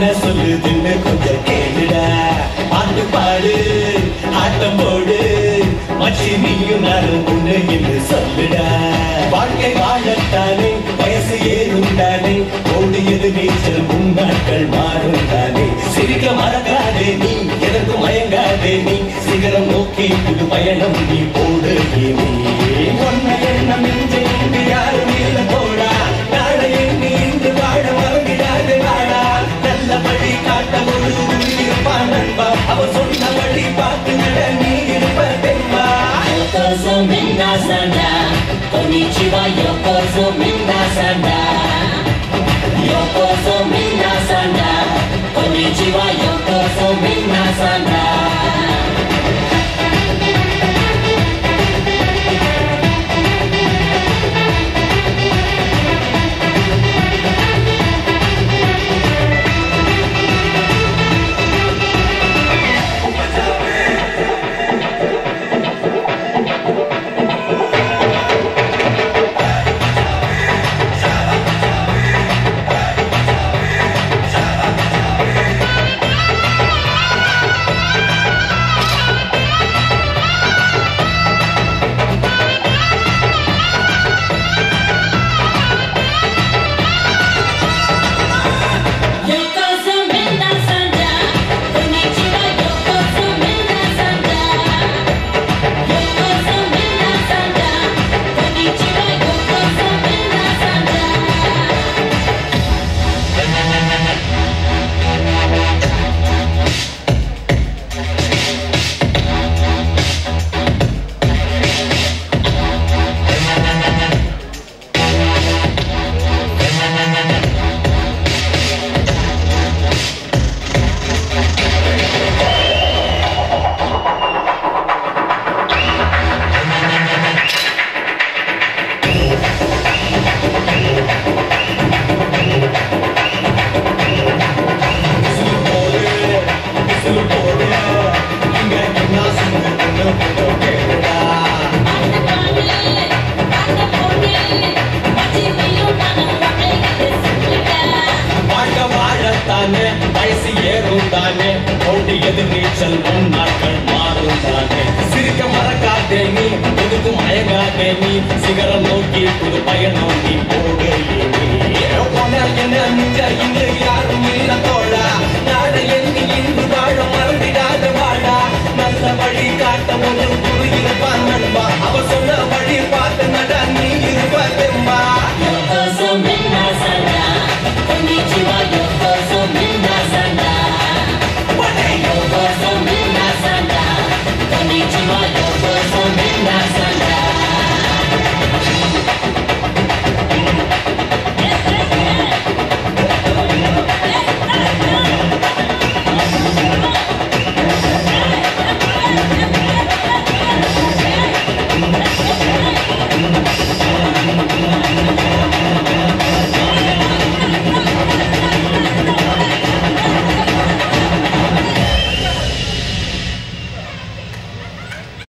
என்ன சொல்லுதுன்னு கொஞ்சம் கேளுடா பாட்டு பாடு ஆட்டம் போடு மச்சி நீயும் நானும் ஒண்ணு என்று சொல்லுடா வாழ்க்கை வாழத்தானே வயசு ஏறும் தானே ஓடியது நீச்சல் முன்னாட்கள் மாறும் தானே சிரிக்க மறக்காதே நீ எதற்கும் மயங்காதே நீ சிகரம் நோக்கி புது பயணம் நீ போடு நீ ஒன்ன எண்ணம் நெஞ்சை இங்கு யாரும் இல்ல போடா நாளை எண்ணி இன்று வாழ மறந்திடாதே வாடா நல்லபடி காட்ட ஒரு இருப்பான் நண்பா அவர் சொன்ன வழி பார்த்து நட நீ இருப்ப தெம்பா Yokozo minasana, konnichiwa yokozo minasana. Yokozo minasana, konnichiwa yokozo minasana. Yokozo minasana, konnichiwa yokozo minasana. Yokozo minasana, konnichiwa yokozo minasana. வாழ்க்கை வாழத்தானே வயசு ஏறும் தானே ஓடியது நீச்சல் முன் நாட்கள் மாறும் தானே சிரிக்க மறக்காதே நீ எதுக்கும் மயங்காதே நீ சிகரம் நோக்கி புது பயணம் நீ போடு நீ போன என்ன மிஞ்ச இன்று யாரும் இல்ல தோழா நாளை எண்ணி இன்று வாழ மறந்திடாத வாழா நல்ல வழி காட்ட ஒரு குரு இருப்பான் நண்பா அவ சொன்ன வழி பார்த்து நட நீ இருப்ப தெம்பா Yokozo minasana, konnichiwa yokozo minasana. Yokozo minasana, konnichiwa yokozo minasana. Yokozo